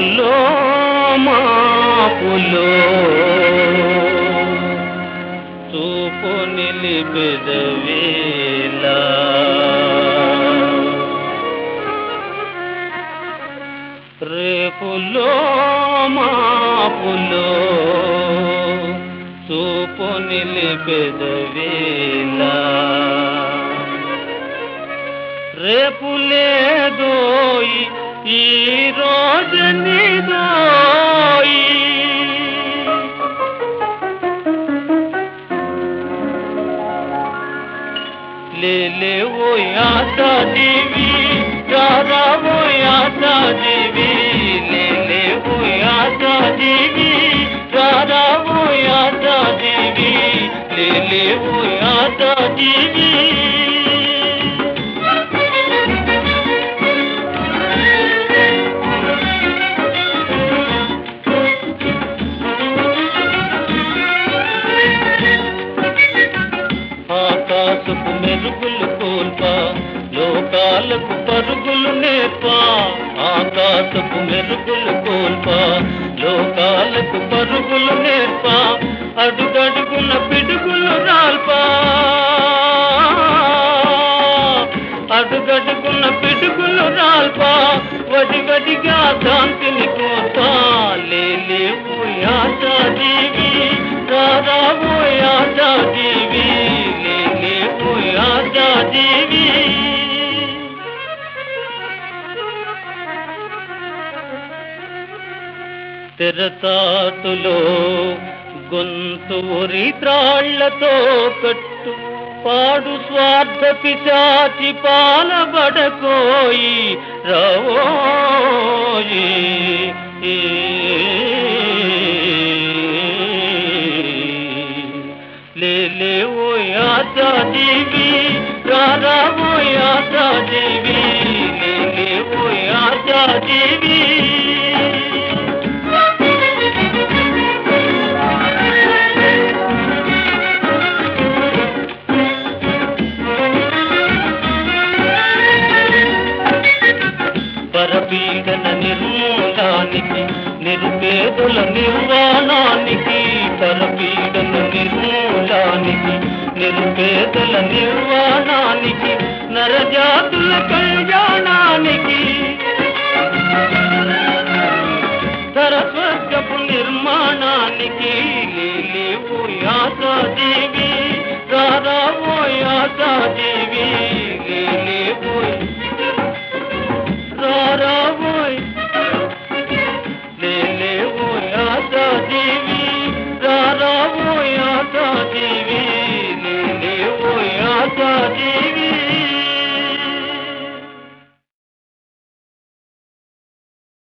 రేపులో మాపులో చూపు నిలిపెదవేలా రేపులో మాపులో చూపు నిలిపెదవేలా రేపు లేదోయి ఈ రోజు నీదోయి లేలే ఓ యాసా జీవి రారా ఓ యాసా జీవి లేలే ఓ యాసా జీవి రారా ఓ యాసా జీవి లేలే ఓ యాసా జీవి ఆకాశపు మెరుగులు కోల్పా లోకాలకు పరుగులు నేర్పా ఆకాశపు మెరుగులు కోల్పా లోకాలకు పరుగులు నేర్పా అడుగడుగున పిడుగులు రాల్పా అడుగడుగున పిడుగులు రాల్పా వడి వడిగా శాంతిని కోల్పా లేలే ఓ యాసా జీవి రారా ఓ యాసా జీవి లేలే ఓ యాసా జీవి తెరచాటులో గొంతు ఉరి త్రాళ్లతో కట్టు పాడు స్వార్థ పిశాచి పాలబడకోయి రవోయి లేలే ఓ యాసా జీవి రారా ఓ యాసా జీవి లేలే ఓ యాసా జీవి పరపీడన నిర్మూలానికి నిరుపేదల నిర్వాణానికి పరపీడన నిర్మూలానికి నిరుపేదల నిర్వాణానికి నరజాతుల కళ్యాణానికి సరస్వత్యపు నిర్మాణానికి లేలే ఓ యాసా జీవి రారా ఓ యాసా జీవి